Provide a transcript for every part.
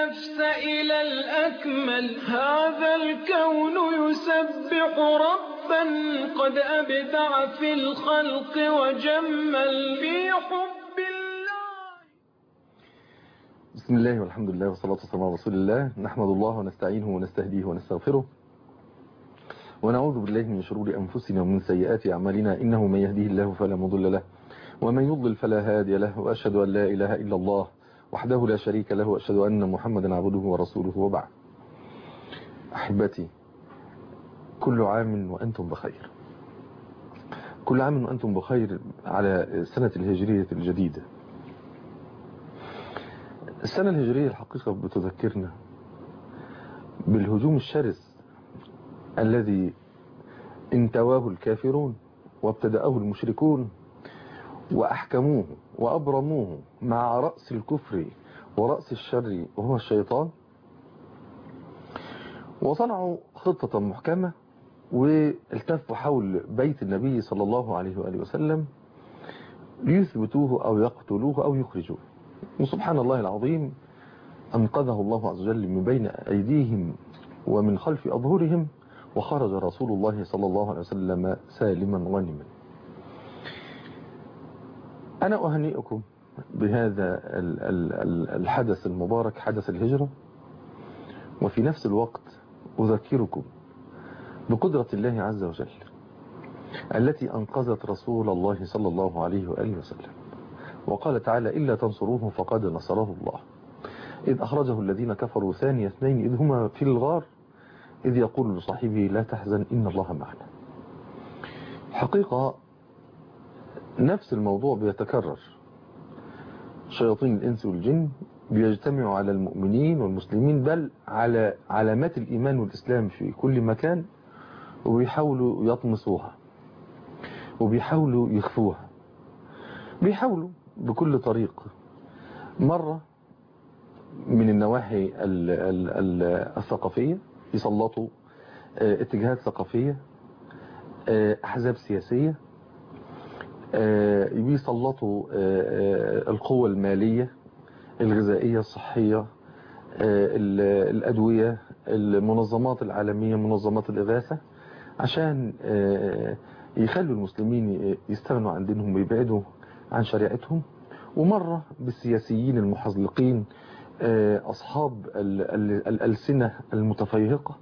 النفس إلى الأكمل هذا الكون يسبح ربا قد أبدع في الخلق وجمل في حب الله بسم الله والحمد لله والصلاة والسلام على رسول الله نحمد الله ونستعينه ونستهديه ونستغفره ونعوذ بالله من شرور أنفسنا ومن سيئات أعمالنا إنه من يهديه الله فلا مضل له ومن يضلل فلا هادي له وأشهد أن لا إله إلا الله وحده لا شريك له وأشهد أن محمدا عبده ورسوله وبعد أحبتي كل عام وأنتم بخير كل عام وأنتم بخير على السنة الهجرية الجديدة السنة الهجرية الحقيقة بتذكرنا بالهجوم الشرس الذي انتواه الكافرون وابتدأه المشركون وأحكموه وأبرموه مع رأس الكفر ورأس الشر وهو الشيطان وصنعوا خطة محكمة والتفوا حول بيت النبي صلى الله عليه وآله وسلم ليثبتوه أو يقتلوه أو يخرجوه وسبحان الله العظيم أنقذه الله عز وجل من بين أيديهم ومن خلف أظهرهم وخرج رسول الله صلى الله عليه وسلم سالما غانما أنا أهنئكم بهذا الحدث المبارك حدث الهجرة وفي نفس الوقت أذكركم بقدرة الله عز وجل التي أنقذت رسول الله صلى الله عليه وآله وسلم وقال تعالى إلا تنصروه فقد نصره الله إذ أخرجه الذين كفروا ثاني اثنين إذ هما في الغار إذ يقول لصاحبه لا تحزن إن الله معنا حقيقة نفس الموضوع بيتكرر شياطين الإنس والجن بيجتمعوا على المؤمنين والمسلمين بل على علامات الإيمان والإسلام في كل مكان وبيحاولوا يطمسوها وبيحاولوا يخفوها بيحاولوا بكل طريق مرة من النواحي الثقافية يسلطوا اتجاهات ثقافية أحزاب سياسية بيسلطوا القوة المالية الغذائية الصحية الأدوية المنظمات العالمية منظمات الإغاثة عشان يخلوا المسلمين يستغنوا عن دينهم ويبعدوا عن شريعتهم ومرة بالسياسيين المحزلقين أصحاب الألسنة المتفيهقة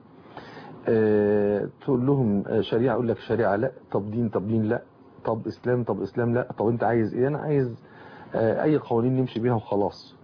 تقول لهم شريعة يقول لك شريعة لا طب دين طب دين لا طب إسلام طب إسلام لا طب أنت عايز إيه أنا عايز أي قوانين نمشي بيها وخلاص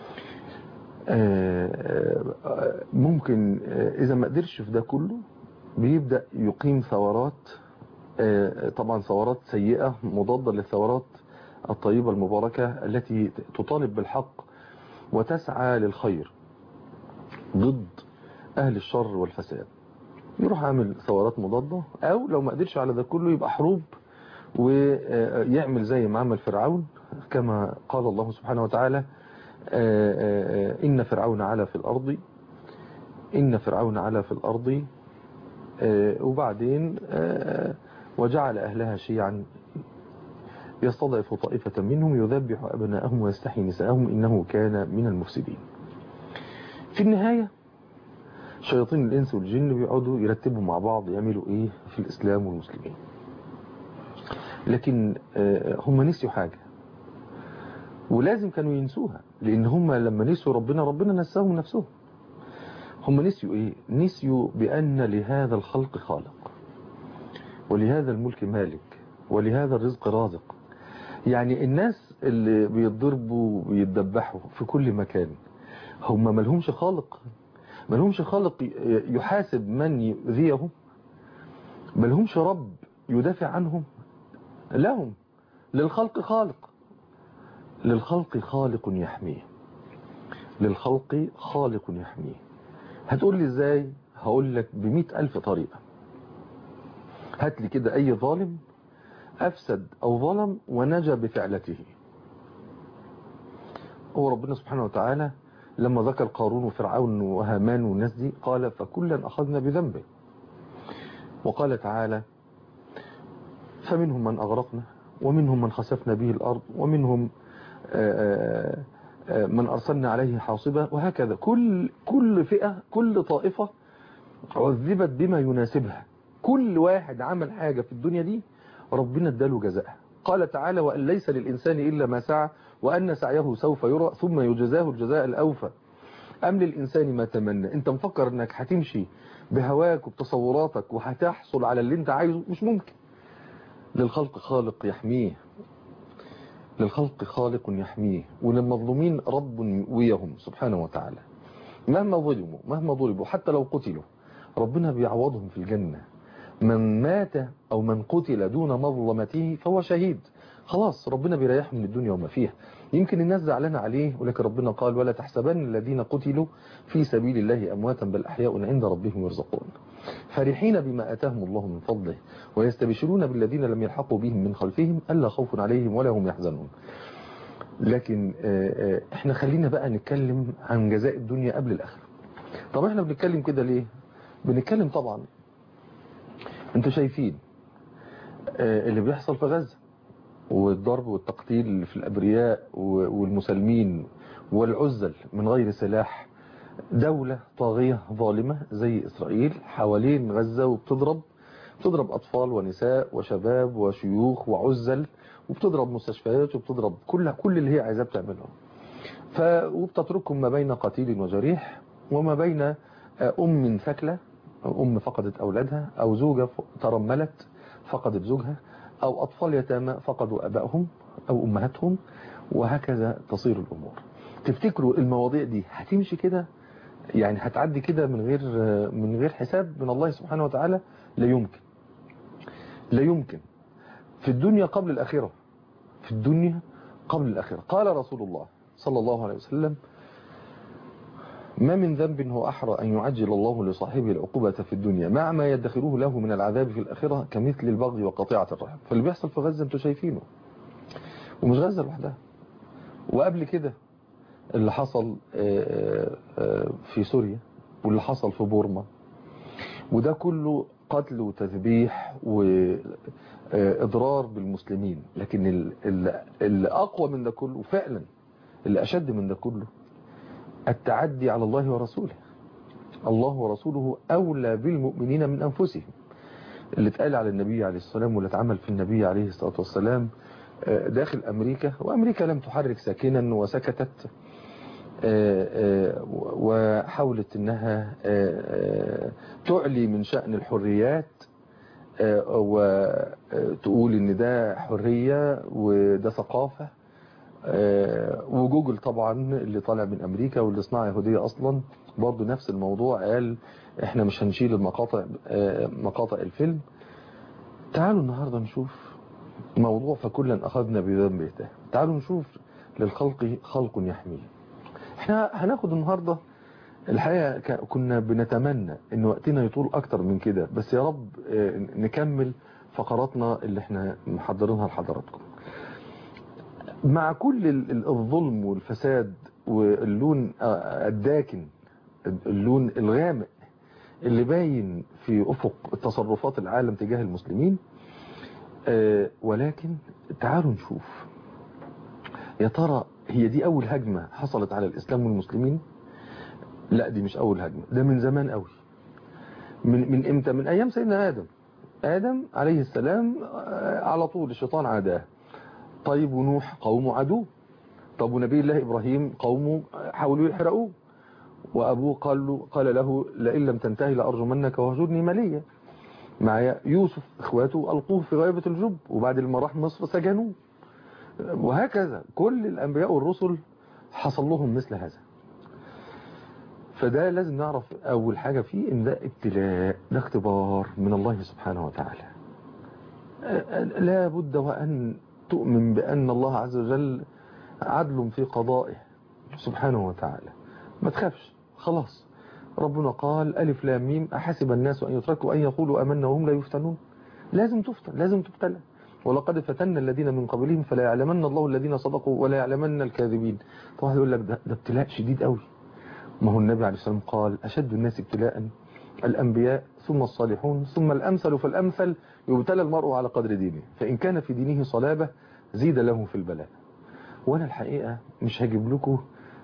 ممكن إذا ما قدرش في ده كله بيبدأ يقيم ثورات طبعا ثورات سيئة مضادة للثورات الطيبة المباركة التي تطالب بالحق وتسعى للخير ضد أهل الشر والفساد يروح عامل ثورات مضادة أو لو ما قدرش على ده كله يبقى حروب ويعمل زي ما عمل فرعون كما قال الله سبحانه وتعالى إن فرعون علا في الأرض إن فرعون علا في الأرض وبعدين وجعل أهلها شيعا يستضعف طائفة منهم يذبح أبناءهم ويستحيي نساءهم إنه كان من المفسدين في النهاية شياطين الإنس والجن بيقعدوا يرتبوا مع بعض يعملوا إيه في الإسلام والمسلمين لكن هم نسيوا حاجة ولازم كانوا ينسوها لأن هم لما نسوا ربنا ربنا نساهم نفسهم هم نسيوا إيه نسيوا بأن لهذا الخلق خالق ولهذا الملك مالك ولهذا الرزق رازق يعني الناس اللي بيتضربوا ويتدبحوا في كل مكان هم ملهمش خالق ملهمش خالق يحاسب من يؤذيهم ملهمش رب يدافع عنهم لهم للخلق خالق للخلق خالق يحميه للخلق خالق يحميه هتقول لي ازاي هقول لك بمئة ألف طريقة هات لي كده أي ظالم أفسد أو ظلم ونجا بفعلته هو ربنا سبحانه وتعالى لما ذكر قارون وفرعون وهامان والناس دي قال فكلا أخذنا بذنبه وقال تعالى فمنهم من أغرقنا ومنهم من خسفنا به الأرض ومنهم من أرسلنا عليه حاصبة وهكذا كل كل فئة كل طائفة عذبت بما يناسبها كل واحد عمل حاجة في الدنيا دي ربنا اداله جزاءها قال تعالى وأن ليس للإنسان إلا ما سعى وأن سعيه سوف يرى ثم يجزاه الجزاء الأوفى أم للإنسان ما تمنى أنت مفكر أنك هتمشي بهواك وبتصوراتك وهتحصل على اللي أنت عايزه مش ممكن للخلق خالق يحميه للخلق خالق يحميه وللمظلومين رب يؤويهم سبحانه وتعالى مهما ظلموا مهما ضربوا حتى لو قتلوا ربنا بيعوضهم في الجنة من مات أو من قتل دون مظلمته فهو شهيد خلاص ربنا بيريحهم من الدنيا وما فيها يمكن الناس زعلانة عليه ولكن ربنا قال ولا تحسبن الذين قتلوا في سبيل الله أمواتا بل أحياء عند ربهم يرزقون فرحين بما أتاهم الله من فضله ويستبشرون بالذين لم يلحقوا بهم من خلفهم ألا خوف عليهم ولا هم يحزنون لكن احنا خلينا بقى نتكلم عن جزاء الدنيا قبل الآخرة طب احنا بنتكلم كده ليه بنتكلم طبعا انتوا شايفين اللي بيحصل في غزة والضرب والتقتيل في الأبرياء والمسلمين والعزل من غير سلاح دولة طاغية ظالمة زي إسرائيل حوالين غزة وبتضرب بتضرب أطفال ونساء وشباب وشيوخ وعزل وبتضرب مستشفيات وبتضرب كل كل اللي هي عايزاه بتعمله ف وبتتركهم ما بين قتيل وجريح وما بين أم ثكلة أم فقدت أولادها أو زوجة ترملت فقدت زوجها أو أطفال يتامى فقدوا أبائهم أو أمهاتهم وهكذا تصير الأمور تفتكروا المواضيع دي هتمشي كده يعني هتعدي كده من غير من غير حساب من الله سبحانه وتعالى لا يمكن لا يمكن في الدنيا قبل الآخرة في الدنيا قبل الآخرة قال رسول الله صلى الله عليه وسلم ما من ذنب هو أحرى أن يعجل الله لصاحبه العقوبة في الدنيا مع ما يدخره له من العذاب في الآخرة كمثل البغي وقطيعة الرحم فاللي بيحصل في غزة انتوا شايفينه ومش غزة لوحدها وقبل كده اللي حصل في سوريا واللي حصل في بورما وده كله قتل وتذبيح وإضرار بالمسلمين لكن اللي أقوى من ده كله فعلا اللي أشد من ده كله التعدي على الله ورسوله الله ورسوله أولى بالمؤمنين من أنفسهم اللي اتقال على النبي عليه الصلاة والسلام واللي اتعمل في النبي عليه الصلاة والسلام داخل أمريكا وأمريكا لم تحرك ساكنا وسكتت وحاولت أنها تعلي من شأن الحريات وتقول ان ده حرية وده ثقافة وجوجل طبعا اللي طالع من امريكا واللي صناعة يهودية اصلا برضو نفس الموضوع قال احنا مش هنشيل المقاطع مقاطع الفيلم تعالوا النهاردة نشوف موضوع فكلا اخذنا بذنبه ده تعالوا نشوف للخلق خلق يحميه احنا هناخد النهاردة الحقيقة كنا بنتمنى ان وقتنا يطول اكتر من كده بس يا رب نكمل فقراتنا اللي احنا محضرينها لحضراتكم مع كل الظلم والفساد واللون الداكن اللون الغامق اللي باين في افق تصرفات العالم تجاه المسلمين ولكن تعالوا نشوف يا ترى هي دي اول هجمة حصلت على الاسلام والمسلمين لا دي مش اول هجمة ده من زمان قوي من من امتى من ايام سيدنا ادم ادم عليه السلام على طول الشيطان عاداه طيب ونوح قومه عدو طب ونبي الله ابراهيم قومه حاولوا يحرقوه وابوه قال له قال له لئن لم تنتهي لارجمنك وهجرني مليا مع يوسف اخواته القوه في غيبه الجب وبعد ما راح مصر سجنوه وهكذا كل الانبياء والرسل حصل لهم مثل هذا فده لازم نعرف أول حاجة فيه إن ده ابتلاء ده اختبار من الله سبحانه وتعالى لا بد وأن تؤمن بأن الله عز وجل عدل في قضائه سبحانه وتعالى ما تخافش خلاص ربنا قال ألف لام ميم أحسب الناس أن يتركوا أن يقولوا أمنا وهم لا يفتنون لازم تفتن لازم تبتلى ولقد فتنا الذين من قبلهم فلا يعلمن الله الذين صدقوا ولا يعلمن الكاذبين طبعا يقول لك ده, ده ابتلاء شديد قوي ما هو النبي عليه الصلاة والسلام قال أشد الناس ابتلاء الأنبياء ثم الصالحون ثم الأمثل فالأمثل يبتلى المرء على قدر دينه فإن كان في دينه صلابة زيد له في البلاء وأنا الحقيقة مش هجيب لكم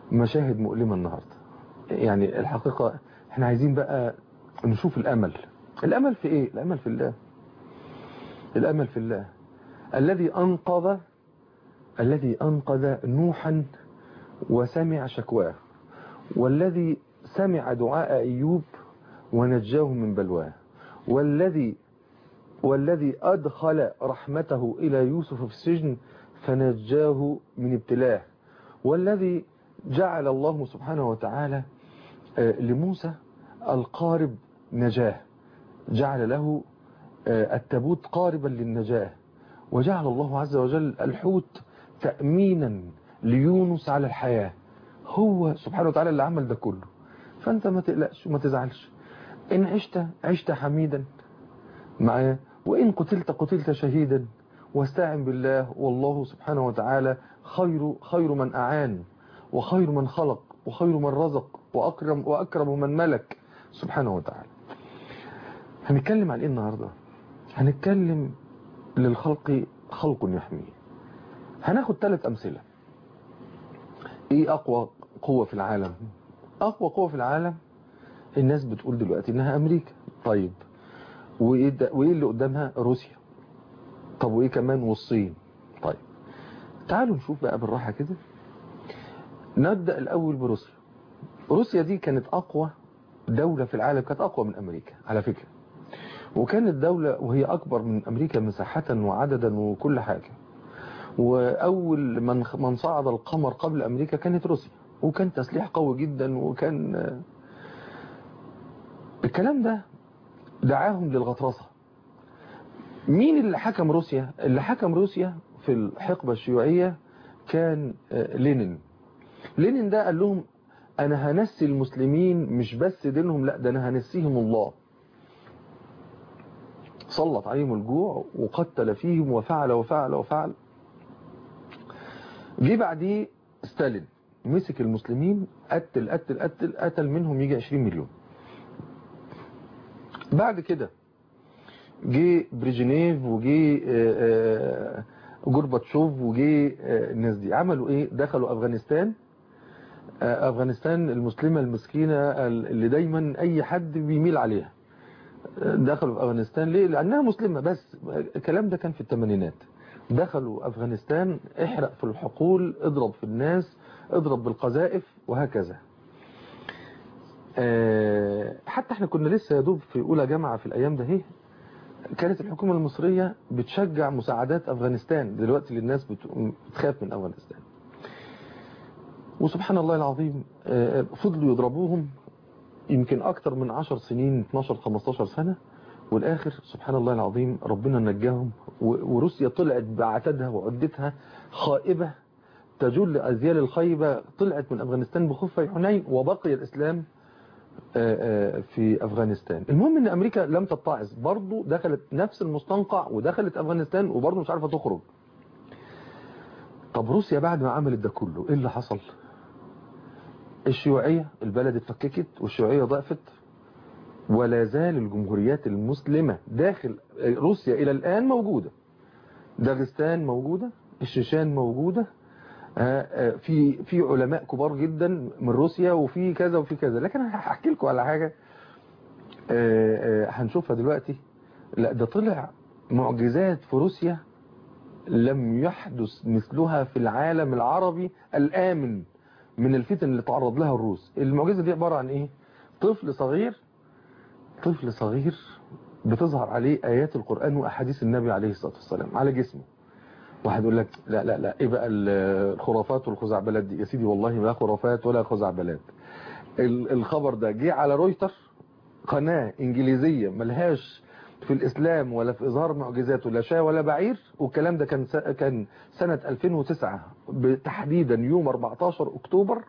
مشاهد مؤلمة النهاردة يعني الحقيقة احنا عايزين بقى نشوف الأمل الأمل في ايه الأمل في الله الأمل في الله الذي أنقذ الذي أنقذ نوحا وسمع شكواه والذي سمع دعاء أيوب ونجاه من بلواه والذي والذي أدخل رحمته إلى يوسف في السجن فنجاه من ابتلاه والذي جعل الله سبحانه وتعالى لموسى القارب نجاه جعل له التابوت قاربا للنجاة وجعل الله عز وجل الحوت تأمينا ليونس على الحياة هو سبحانه وتعالى اللي عمل ده كله فأنت ما تقلقش وما تزعلش إن عشت عشت حميدا معاه وإن قتلت قتلت شهيدا واستعن بالله والله سبحانه وتعالى خير خير من أعان وخير من خلق وخير من رزق وأكرم وأكرم من ملك سبحانه وتعالى هنتكلم عن إيه النهاردة هنتكلم للخلق خلق يحميه هناخد ثلاث أمثلة إيه أقوى قوة في العالم أقوى قوة في العالم الناس بتقول دلوقتي إنها أمريكا طيب وإيه, وإيه اللي قدامها روسيا طب وإيه كمان والصين طيب تعالوا نشوف بقى بالراحة كده نبدأ الأول بروسيا روسيا دي كانت أقوى دولة في العالم كانت أقوى من أمريكا على فكرة وكانت دولة وهي أكبر من أمريكا مساحة وعددا وكل حاجة وأول من من صعد القمر قبل أمريكا كانت روسيا وكان تسليح قوي جدا وكان الكلام ده دعاهم للغطرسة مين اللي حكم روسيا اللي حكم روسيا في الحقبة الشيوعية كان لينين لينين ده قال لهم انا هنسي المسلمين مش بس دينهم لا ده انا هنسيهم الله سلط عليهم الجوع وقتل فيهم وفعل وفعل وفعل جه بعديه ستالين مسك المسلمين قتل قتل قتل قتل منهم يجي 20 مليون بعد كده جه بريجنيف وجه جورباتشوف وجه الناس دي عملوا ايه دخلوا افغانستان افغانستان المسلمة المسكينة اللي دايما اي حد بيميل عليها دخلوا في افغانستان ليه لانها مسلمة بس الكلام ده كان في الثمانينات دخلوا افغانستان احرق في الحقول اضرب في الناس اضرب بالقذائف وهكذا حتى احنا كنا لسه يا دوب في اولى جامعة في الايام ده هي كانت الحكومة المصرية بتشجع مساعدات افغانستان دلوقتي للناس بتخاف من افغانستان وسبحان الله العظيم فضلوا يضربوهم يمكن أكتر من 10 سنين 12-15 سنة والآخر سبحان الله العظيم ربنا نجاهم وروسيا طلعت بعتدها وعدتها خائبة تجول لأزيال الخيبة طلعت من أفغانستان بخفة حنين وبقي الإسلام في أفغانستان المهم أن أمريكا لم تتعظ برضو دخلت نفس المستنقع ودخلت أفغانستان وبرضو مش عارفة تخرج طب روسيا بعد ما عملت ده كله ايه اللي حصل الشيوعية البلد اتفككت والشيوعية ضعفت ولا زال الجمهوريات المسلمة داخل روسيا إلى الآن موجودة داغستان موجودة الشيشان موجودة في في علماء كبار جدا من روسيا وفي كذا وفي كذا لكن انا هحكي لكم على حاجة هنشوفها دلوقتي لا ده طلع معجزات في روسيا لم يحدث مثلها في العالم العربي الآمن من الفتن اللي تعرض لها الروس المعجزة دي عبارة عن ايه طفل صغير طفل صغير بتظهر عليه آيات القرآن وأحاديث النبي عليه الصلاة والسلام على جسمه واحد يقول لك لا لا لا ايه بقى الخرافات والخزعبلات دي يا سيدي والله لا خرافات ولا خزعبلات الخبر ده جه على رويتر قناة انجليزية ملهاش في الإسلام ولا في إظهار معجزاته لا شاة ولا بعير والكلام ده كان كان سنة 2009 تحديدا يوم 14 أكتوبر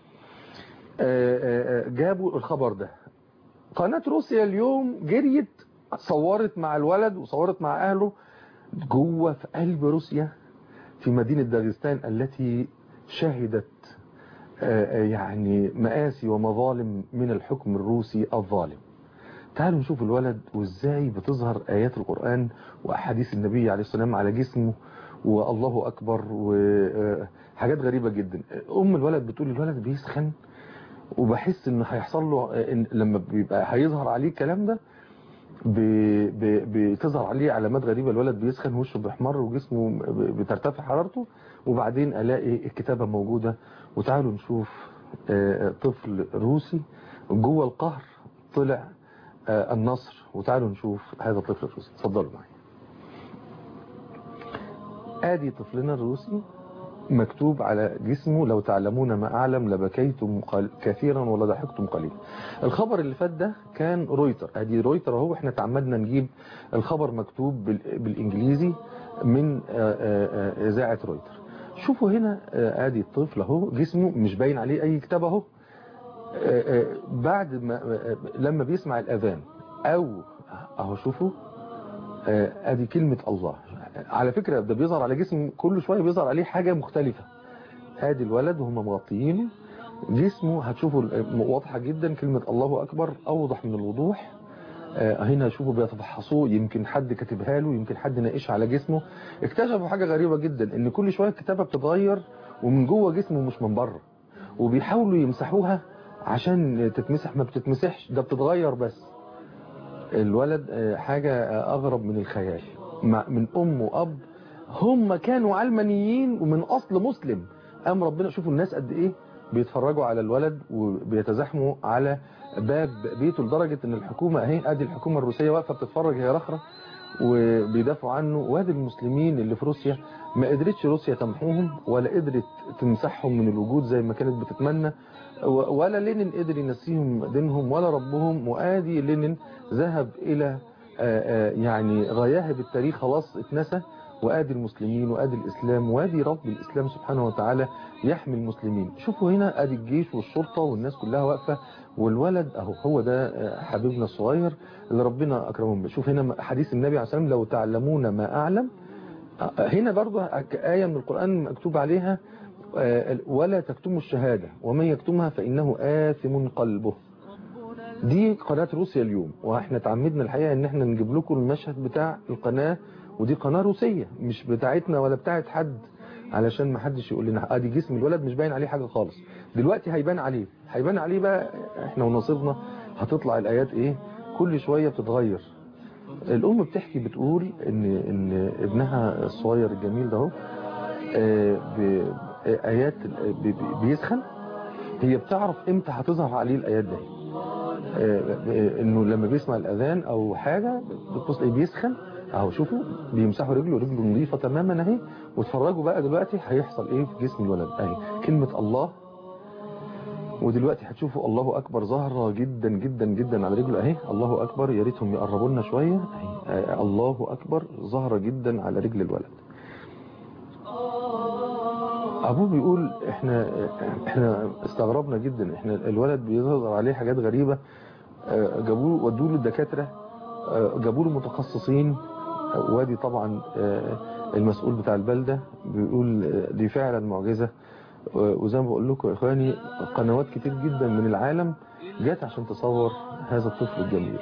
جابوا الخبر ده قناة روسيا اليوم جريت صورت مع الولد وصورت مع أهله جوه في قلب روسيا في مدينة داغستان التي شهدت يعني مآسي ومظالم من الحكم الروسي الظالم تعالوا نشوف الولد وازاي بتظهر آيات القرآن وأحاديث النبي عليه السلام على جسمه والله اكبر وحاجات غريبة جدا ام الولد بتقول الولد بيسخن وبحس ان هيحصل له إن لما بيبقى هيظهر عليه الكلام ده ب- ب- بتظهر عليه علامات غريبة الولد بيسخن وشه بيحمر وجسمه ب- بترتفع حرارته وبعدين الاقي الكتابة موجودة وتعالوا نشوف آه، طفل روسي جوه القهر طلع آه، النصر وتعالوا نشوف هذا الطفل الروسي اتفضلوا معي ادي طفلنا الروسي مكتوب على جسمه لو تعلمون ما أعلم لبكيتم قل- كثيرا ولا قليلا الخبر اللي فات ده كان رويتر ادي رويتر اهو احنا تعمدنا نجيب الخبر مكتوب بال- بالانجليزي من آه، آه، آه، اذاعه رويتر شوفوا هنا آه، ادي الطفل اهو جسمه مش باين عليه اي كتاب اهو آه، آه، بعد ما آه، لما بيسمع الاذان او اهو شوفوا آه، ادي كلمة الله على فكرة ده بيظهر على جسم كل شوية بيظهر عليه حاجة مختلفة ادي الولد وهم مغطيينه جسمه هتشوفوا ال- واضحة جدا كلمة الله اكبر اوضح من الوضوح آه، هنا شوفوا بيتفحصوه يمكن حد كاتبها له يمكن حد ناقشها على جسمه اكتشفوا حاجة غريبة جدا ان كل شوية الكتابة بتتغير ومن جوه جسمه مش من بره وبيحاولوا يمسحوها عشان تتمسح ما بتتمسحش ده بتتغير بس الولد آه، حاجة آه، أغرب من الخيال مع- من أم وأب هم كانوا علمانيين ومن أصل مسلم قام ربنا شوفوا الناس قد إيه بيتفرجوا على الولد وبيتزاحموا على باب بيته لدرجة ان الحكومة اهي ادي الحكومة الروسية واقفة بتتفرج هي رخرة وبيدافعوا عنه وادي المسلمين اللي في روسيا ما قدرتش روسيا تمحوهم ولا قدرت تمسحهم من الوجود زي ما كانت بتتمنى و- ولا لينين قدر ينسيهم دينهم ولا ربهم وادي لينين ذهب الى آه، آه، يعني غياهب التاريخ خلاص اتنسى وادي المسلمين وادي الاسلام وادي رب الاسلام سبحانه وتعالى يحمي المسلمين شوفوا هنا ادي الجيش والشرطة والناس كلها واقفة والولد اهو هو ده آه، حبيبنا الصغير اللي ربنا اكرمهم بيه. شوف هنا حديث النبي عليه الصلاه والسلام لو تعلمون ما اعلم آه، هنا برضه آية من القرآن مكتوب عليها آه، ولا تكتموا الشهادة ومن يكتمها فإنه آثم قلبه دي قناة روسيا اليوم واحنا تعمدنا الحقيقة ان احنا نجيب لكم المشهد بتاع القناة ودي قناة روسية مش بتاعتنا ولا بتاعت حد علشان ما حدش يقول لنا ادي جسم الولد مش باين عليه حاجة خالص دلوقتي هيبان عليه هيبان عليه بقى احنا ونصيبنا هتطلع الايات ايه كل شوية بتتغير الام بتحكي بتقول ان ان ابنها الصغير الجميل ده اهو آه، ب- ايات ب- ب- بيسخن هي بتعرف امتى هتظهر عليه الايات دي آه، آه، انه لما بيسمع الاذان او حاجه بتبص ايه بيسخن اهو شوفوا بيمسحوا رجله رجله نظيفه تماما اهي واتفرجوا بقى دلوقتي هيحصل ايه في جسم الولد اهي كلمه الله ودلوقتي هتشوفوا الله اكبر ظاهره جدا جدا جدا على رجله اهي الله اكبر يا ريتهم يقربوا لنا شويه اهي آه، الله اكبر ظاهره جدا على رجل الولد ابوه بيقول احنا احنا استغربنا جدا احنا الولد بيظهر عليه حاجات غريبة آه، جابوه ودوه للدكاترة آه، جابوا له متخصصين آه، وادي طبعا آه، المسؤول بتاع البلدة بيقول آه، دي فعلا معجزة آه، وزي ما بقول لكم يا اخواني قنوات كتير جدا من العالم جت عشان تصور هذا الطفل الجميل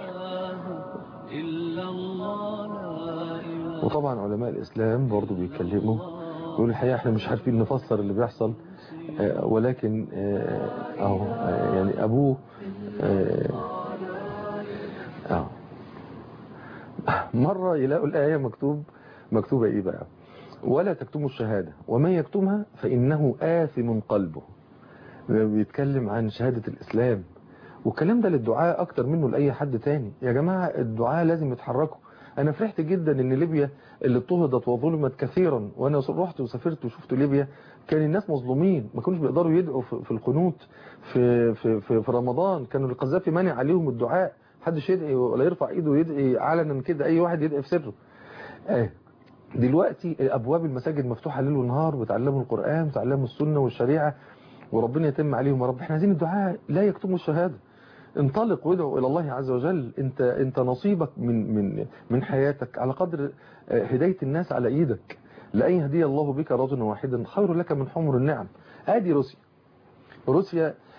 وطبعا علماء الإسلام برضو بيتكلموا يقول الحقيقة احنا مش عارفين نفسر اللي بيحصل آه، ولكن آه، اهو آه، يعني ابوه آه، اه مرة يلاقوا الآية مكتوب مكتوبة ايه بقى ولا تكتموا الشهادة ومن يكتمها فإنه آثم قلبه بيتكلم عن شهادة الإسلام والكلام ده للدعاء أكتر منه لأي حد تاني يا جماعة الدعاء لازم يتحركوا أنا فرحت جدا إن ليبيا اللي اضطهدت وظلمت كثيرا وأنا رحت وسافرت وشفت ليبيا كان الناس مظلومين ما كانوش بيقدروا يدعوا في في القنوت في في في, في رمضان كانوا القذافي مانع عليهم الدعاء محدش يدعي ولا يرفع ايده ويدعي علنا كده اي واحد يدعي في سره آه. دلوقتي ابواب المساجد مفتوحه ليل ونهار بتعلموا القران بتعلموا السنه والشريعه وربنا يتم عليهم يا رب احنا عايزين الدعاء لا يكتموا الشهاده انطلق وادعو الى الله عز وجل انت انت نصيبك من من من حياتك على قدر آه، هدايه الناس على ايدك لأن يهدي الله بك رجلا واحدا خير لك من حمر النعم ادي روسيا روسيا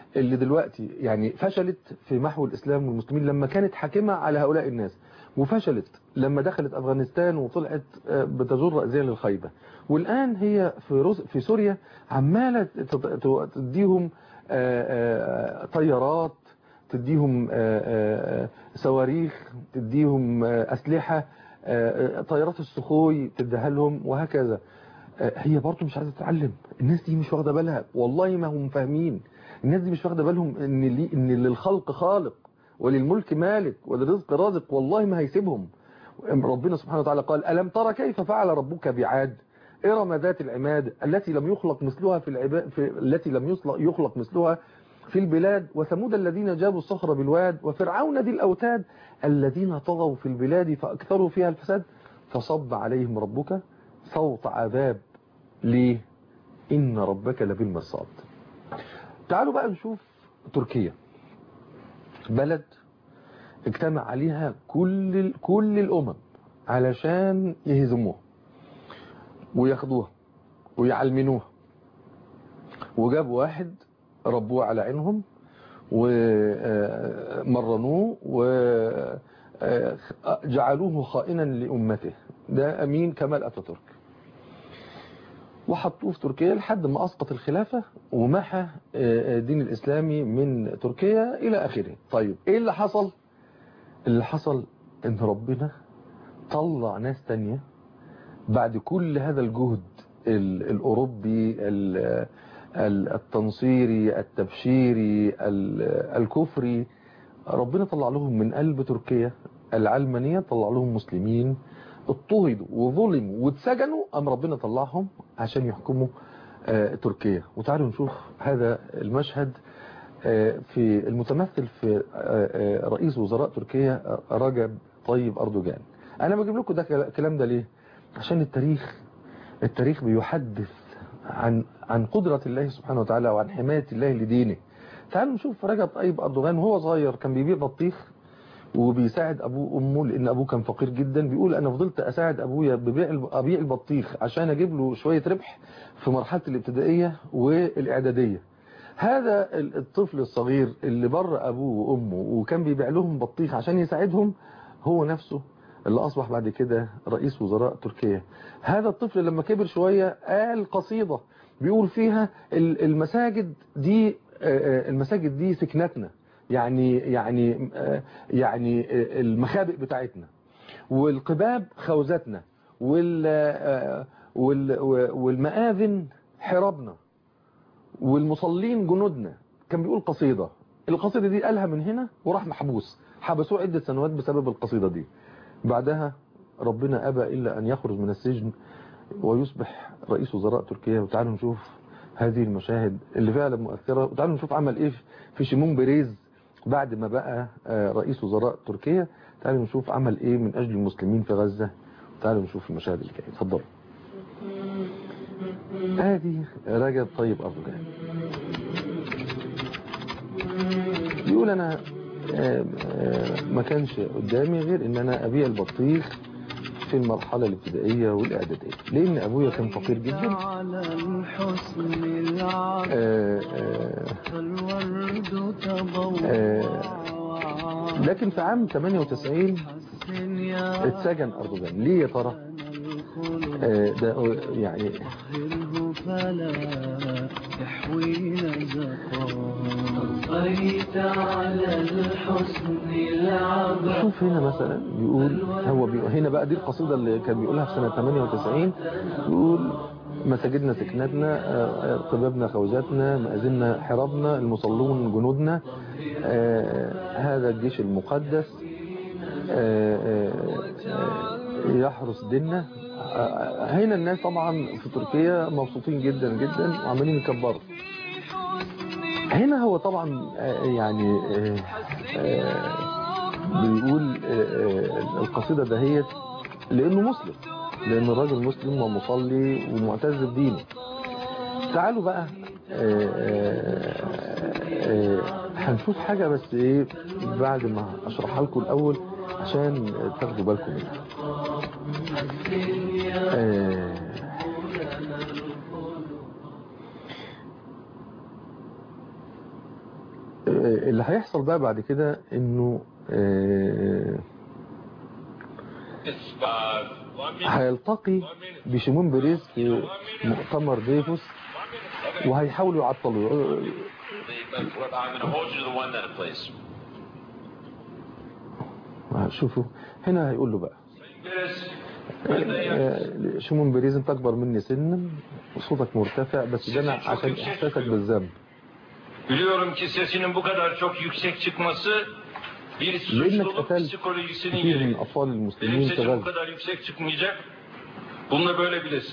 اللي دلوقتي يعني فشلت في محو الإسلام والمسلمين لما كانت حاكمة على هؤلاء الناس وفشلت لما دخلت أفغانستان وطلعت بتجر أزياء للخيبة والآن هي في, روس في سوريا عمالة تديهم طيارات تديهم صواريخ تديهم أسلحة طيارات السخوي تديها لهم وهكذا هي برضه مش عايزه تتعلم الناس دي مش واخده بالها والله ما هم فاهمين الناس دي مش واخده بالهم ان لي ان للخلق خالق وللملك مالك وللرزق رازق والله ما هيسيبهم ربنا سبحانه وتعالى قال ألم ترى كيف فعل ربك بعاد إرم ذات العماد التي لم يخلق مثلها في العباد في التي لم يخلق مثلها في البلاد وثمود الذين جابوا الصخر بالواد وفرعون ذي الأوتاد الذين طغوا في البلاد فأكثروا فيها الفساد فصب عليهم ربك صوت عذاب ليه إن ربك لبالمرصاد تعالوا بقى نشوف تركيا بلد اجتمع عليها كل كل الأمم علشان يهزموها وياخدوها ويعلمنوها وجابوا واحد ربوه على عينهم ومرنوه وجعلوه خائنا لأمته ده أمين كمال أتاتورك وحطوه في تركيا لحد ما أسقط الخلافة ومحى الدين الإسلامي من تركيا إلى آخره طيب إيه اللي حصل اللي حصل إن ربنا طلع ناس تانية بعد كل هذا الجهد الأوروبي التنصيري التبشيري الكفري ربنا طلع لهم من قلب تركيا العلمانية طلع لهم مسلمين اضطهدوا وظلموا واتسجنوا أم ربنا طلعهم عشان يحكموا تركيا وتعالوا نشوف هذا المشهد في المتمثل في رئيس وزراء تركيا رجب طيب أردوغان أنا بجيب لكم ده الكلام ده ليه عشان التاريخ التاريخ بيحدث عن عن قدرة الله سبحانه وتعالى وعن حماية الله لدينه تعالوا نشوف رجب طيب أردوغان وهو صغير كان بيبيع بطيخ وبيساعد أبوه وأمه لأن أبوه كان فقير جدا بيقول أنا فضلت أساعد أبويا ببيع أبيع البطيخ عشان أجيب له شوية ربح في مرحلة الابتدائية والإعدادية هذا الطفل الصغير اللي بر أبوه وأمه وكان بيبيع لهم بطيخ عشان يساعدهم هو نفسه اللي أصبح بعد كده رئيس وزراء تركيا هذا الطفل لما كبر شوية قال قصيدة بيقول فيها المساجد دي المساجد دي سكنتنا يعني يعني يعني المخابئ بتاعتنا والقباب خوذتنا والمآذن حرابنا والمصلين جنودنا كان بيقول قصيدة القصيدة دي قالها من هنا وراح محبوس حبسوه عدة سنوات بسبب القصيدة دي بعدها ربنا أبى إلا أن يخرج من السجن ويصبح رئيس وزراء تركيا وتعالوا نشوف هذه المشاهد اللي فعلا مؤثرة وتعالوا نشوف عمل إيه في شيمون بيريز بعد ما بقى رئيس وزراء تركيا تعالوا نشوف عمل إيه من أجل المسلمين في غزة تعالوا نشوف المشاهد اللي جايه اتفضلوا هذه رجب طيب أردوغان بيقول أنا ما كانش قدامي غير ان انا ابيع البطيخ في المرحلة الابتدائية والاعدادية لان ابويا كان فقير جدا آآ آآ لكن في عام 98 اتسجن اردوغان ليه يا ترى ده يعني شوف هنا مثلا بيقول هو بيقول هنا بقى دي القصيدة اللي كان بيقولها في سنة 98 بيقول مساجدنا سكنتنا قبابنا خوذاتنا مأذننا حرابنا المصلون جنودنا هذا الجيش المقدس يحرس ديننا هنا الناس طبعا في تركيا مبسوطين جدا جدا وعمالين يكبروا هنا هو طبعا يعني بيقول القصيدة دهيت لانه مسلم لان الراجل مسلم ومصلي ومعتز بدينه تعالوا بقى هنشوف حاجة بس ايه بعد ما اشرحها لكم الاول عشان تاخدوا بالكم منها آه آه، اللي هيحصل بقى بعد كده انه آه، هيلتقي بشيمون بريز في مؤتمر ديفوس وهيحاولوا يعطلوا I'm going to hold you to the one minute, please. شوفوا هنا هيقول له بقى آه، شيمون بريز انت اكبر مني سنا وصوتك مرتفع بس ده انا عشان احساسك بالذنب Biliyorum ki sesinin bu kadar çok yüksek çıkması bir لانك suçluluk قتلت psikolojisini كثير من geriyor. اطفال Benim المسلمين في sesim bu غزه kadar yüksek çıkmayacak. Bunu da böyle bilesin.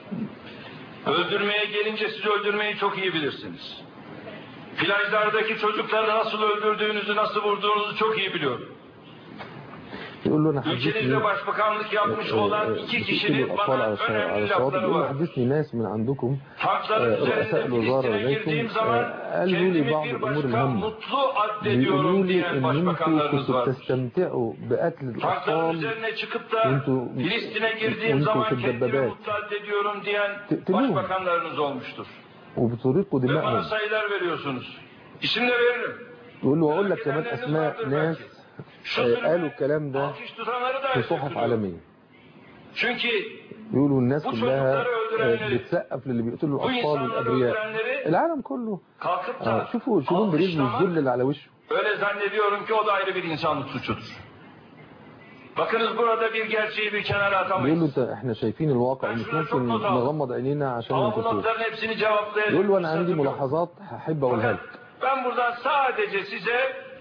Öldürmeye gelince siz öldürmeyi çok iyi bilirsiniz. Plajlardaki çocukları nasıl öldürdüğünüzü, nasıl vurduğunuzu çok iyi biliyorum. يقول له انا حدثني Ülkenizde başbakanlık yapmış olan iki بتقتلوا kişinin الاطفال bana على الشا- على önemli الشواطئ lafları يقول له var. حدثني ناس من عندكم Tankların آه، رؤساء üzerinde الوزارة Filistin'e لديكم girdiğim آه، zaman قالوا لي kendimi بعض bir الامور başka الهامه mutlu بيقولوا addediyorum لي diyen ان انتوا başbakanlarınız كنتوا var. بتستمتعوا بقتل Tankların الاطفال üzerine çıkıp da وانتوا Filistin'e girdiğim وانتوا zaman في kendimi الدبابات mutlu addediyorum diyen تقتلوهم. başbakanlarınız olmuştur. وبتريقوا Ve bana دمائهم sayılar veriyorsunuz. İsim de veririm. يقول له اقول لك كمان اسماء ناس Şu آه، sürü قالوا الكلام ده alkış tutanları da في صحف üzülüyorum. عالميه Çünkü يقولوا الناس Bu كلها çocukları آه، öldürenleri, بتسقف للي بيقتلوا bu الاطفال insanları والابرياء öldürenleri العالم كله kalkıp آه، da شوفوا شوفوا بريز alkışlamak والذل اللي على وشه öyle zannediyorum ki o da ayrı bir insanlık suçudur. Bakınız burada bir gerçeği bir kenara بيقول له atamayız. انت احنا شايفين الواقع ومش ممكن نغمض عينينا عشان Ama bu ننتصر notların hepsini cevaplayacağım. يقول له انا عندي Fırsatım yok. ملاحظات هحب اقولها Fakat لك ben buradan sadece size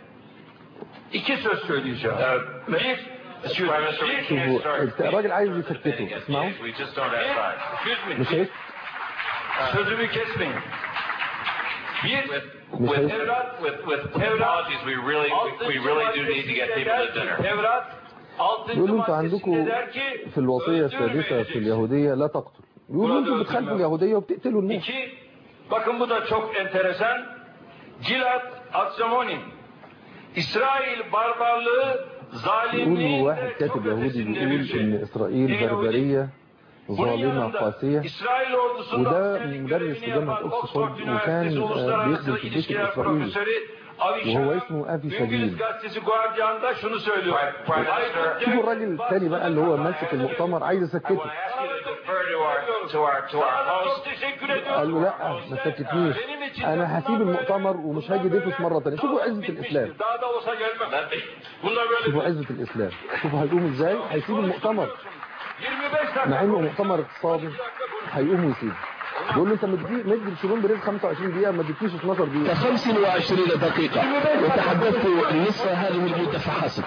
iki söz söyleyeceğim. Bir, bir, شوفوا الت- الراجل عايز يسكته اسمعوا We just don't have time. bir, مش هيك sözümü kesmeyin. Bir, مش With, هيك Tevrat, with, with apologies, we really, we, we really do need to get people to dinner. Tevrat, altıncı يقولوا انتوا maddesinde عندكم der ki, في الوصية السادسة في اليهودية لا تقتل يقولوا انتوا بتخالفوا اليهودية وبتقتلوا الناس İki, bakın bu da çok enteresan. Gilad Aksamoni, İsrail barbarlığı, يقولوا zalimliği واحد de كاتب çok يهودي ötesinde بيقول bir şey. ان اسرائيل بربرية Bunun ظالمة yanında قاسية İsrail ordusunda وده askerlik مدرس görevini في جامعة yapan أوكسفورد Oxford وكان Üniversitesi آه، Uluslararası بيخدم في الجيش İlişkiler الإسرائيلي Profesörü Avi وهو Shahar, اسمه أفي İngiliz شاهين gazetesi Guardian'da şunu söylüyor. Prime Minister- شوفوا الراجل الثاني بقى اللي هو ماسك المؤتمر عايز I يسكته want to ask you to defer to our, to our, to our Sana da host. çok teşekkür قال ediyorum. له لا ما تسكتنيش انا هسيب المؤتمر ومش هاجي ديفوس مرة تانية شوفوا عزة الاسلام Daha da olsa gelmem. Bunlar böyle شوفوا عزة الاسلام شوفوا هيقوم ازاي هيسيب المؤتمر 25 dakika. مع انه مؤتمر اقتصادي هيقوم ويسيب يقول له انت مدي مدي لشيرون بريز 25 دقيقة ما اديتنيش 12 دقيقة 25 دقيقة وتحدثت نصف هذه المدة فحسب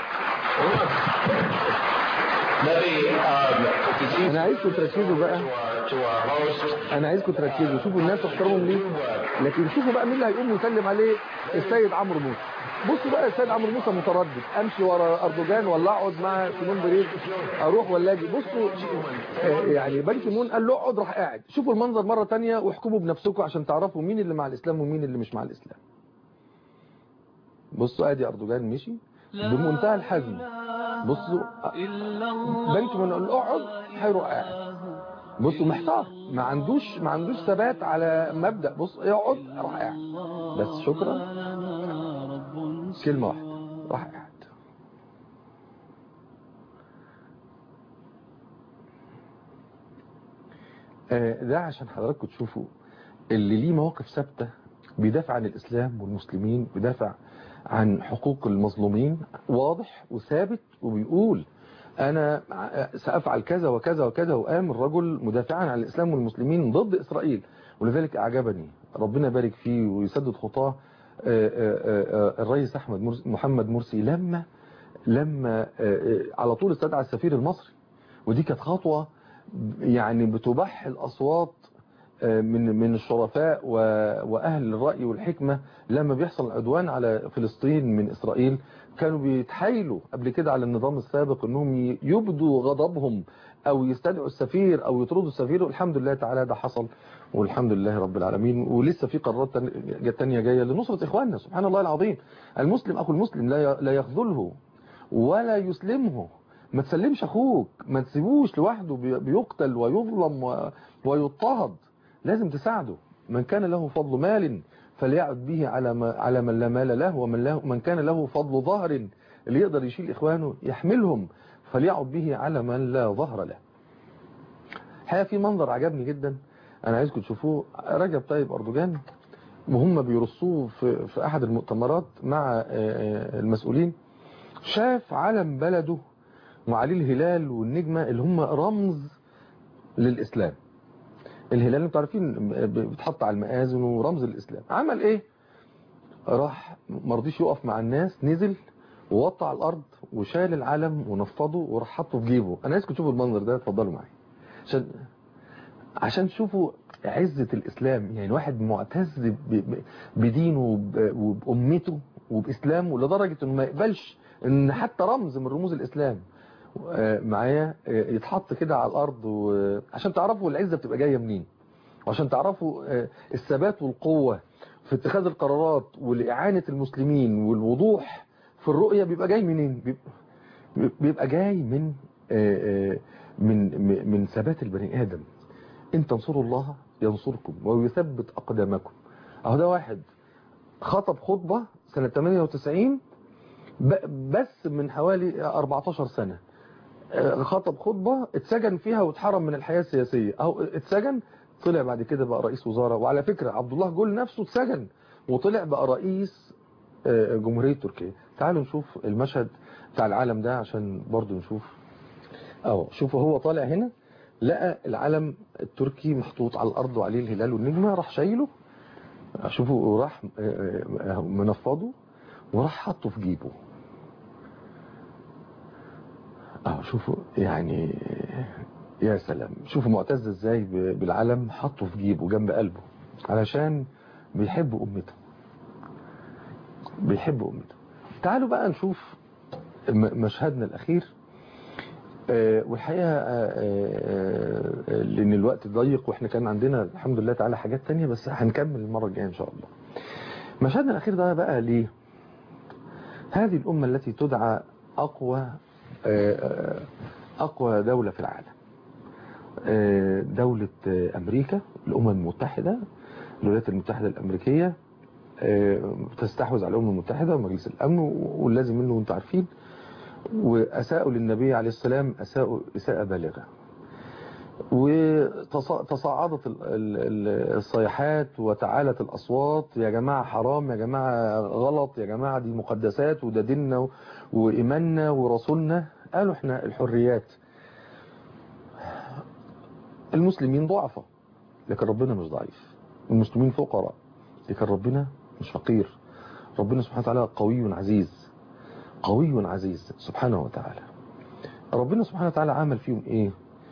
انا عايزكم تركزوا بقى To our host. انا عايزكم تركزوا شوفوا الناس تحترمهم ليه لكن شوفوا بقى مين اللي هيقوم ويسلم عليه السيد عمرو موسى بصوا بقى السيد عمرو موسى متردد امشي ورا اردوغان ولا اقعد مع سيمون بريز اروح ولا اجي بصوا آه، يعني بان كيمون قال له اقعد راح قاعد شوفوا المنظر مره تانية واحكموا بنفسكم عشان تعرفوا مين اللي مع الاسلام ومين اللي مش مع الاسلام بصوا ادي اردوغان مشي بمنتهى الحزم بصوا بان كيمون قال له اقعد هيروح قاعد بصوا محتار ما عندوش ما عندوش ثبات على مبدأ بص يقعد راح قاعد بس شكرا كلمة واحدة راح قاعد آه، ده عشان حضراتكم تشوفوا اللي ليه مواقف ثابته بيدافع عن الإسلام والمسلمين بيدافع عن حقوق المظلومين واضح وثابت وبيقول أنا سأفعل كذا وكذا وكذا وقام الرجل مدافعا عن الإسلام والمسلمين ضد إسرائيل ولذلك أعجبني ربنا يبارك فيه ويسدد خطاه الرئيس أحمد مرسي محمد مرسي لما لما على طول استدعى السفير المصري ودي كانت خطوة يعني بتبح الأصوات من من الشرفاء وأهل الرأي والحكمة لما بيحصل عدوان على فلسطين من إسرائيل كانوا بيتحايلوا قبل كده على النظام السابق انهم يبدوا غضبهم او يستدعوا السفير او يطردوا السفير والحمد لله تعالى ده حصل والحمد لله رب العالمين ولسه في قرارات تانية جاية لنصرة اخواننا سبحان الله العظيم المسلم اخو المسلم لا لا يخذله ولا يسلمه ما تسلمش اخوك ما تسيبوش لوحده بيقتل ويظلم ويضطهد لازم تساعده من كان له فضل مال فليعد به على ما على من لا مال له ومن له من كان له فضل ظهر اللي يقدر يشيل إخوانه يحملهم فليعد به على من لا ظهر له الحقيقة في منظر عجبني جدا أنا عايزكم تشوفوه رجب طيب أردوغان وهم بيرصوه في, في أحد المؤتمرات مع المسؤولين شاف علم بلده وعليه الهلال والنجمة اللي هم رمز للإسلام الهلال انتوا عارفين بيتحط على المآذن ورمز الإسلام عمل ايه راح مرضيش يقف مع الناس نزل ووطى على الأرض وشال العلم ونفضه وراح حطه في جيبه أنا عايزكم تشوفوا المنظر ده اتفضلوا معايا عشان عشان تشوفوا عزة الإسلام يعني واحد معتز بدينه وبأمته وبإسلامه لدرجة أنه ما يقبلش أن حتى رمز من رموز الإسلام معايا يتحط كده على الأرض عشان تعرفوا العزة بتبقى جاية منين وعشان تعرفوا الثبات والقوة في اتخاذ القرارات والإعانة المسلمين والوضوح في الرؤية بيبقى جاي منين بيبقى, بيبقى جاي من من من ثبات البني آدم إن تنصروا الله ينصركم ويثبت أقدامكم أهو ده واحد خطب خطبة سنة 98 بس من حوالي 14 سنة خطب خطبة اتسجن فيها واتحرم من الحياة السياسية أو اتسجن طلع بعد كده بقى رئيس وزارة وعلى فكرة عبد الله جول نفسه اتسجن وطلع بقى رئيس جمهورية تركيا تعالوا نشوف المشهد بتاع العالم ده عشان برضو نشوف اهو شوفوا هو طالع هنا لقى العلم التركي محطوط على الارض وعليه الهلال والنجمة راح شايله شوفوا وراح منفضه وراح حطه في جيبه اهو شوفوا يعني يا سلام شوفوا معتز ازاي بالعلم حطه في جيبه جنب قلبه علشان بيحب امته بيحب امته تعالوا بقى نشوف مشهدنا الاخير والحقيقة لان الوقت ضيق واحنا كان عندنا الحمد لله تعالى حاجات تانية بس هنكمل المرة الجاية ان شاء الله مشهدنا الاخير ده بقى ليه هذه الامة التي تدعى اقوى اقوى دولة في العالم دولة امريكا الامم المتحدة الولايات المتحدة الامريكية تستحوذ على الامم المتحدة ومجلس الامن واللازم منه وانتم عارفين واساءوا للنبي عليه السلام اساءوا اساءة بالغة وتصاعدت الصيحات وتعالت الأصوات يا جماعة حرام يا جماعة غلط يا جماعة دي مقدسات وده ديننا وإيماننا ورسولنا قالوا احنا الحريات المسلمين ضعفة لكن ربنا مش ضعيف المسلمين فقراء لكن ربنا مش فقير ربنا سبحانه وتعالى قوي عزيز قوي عزيز سبحانه وتعالى ربنا سبحانه وتعالى عمل فيهم ايه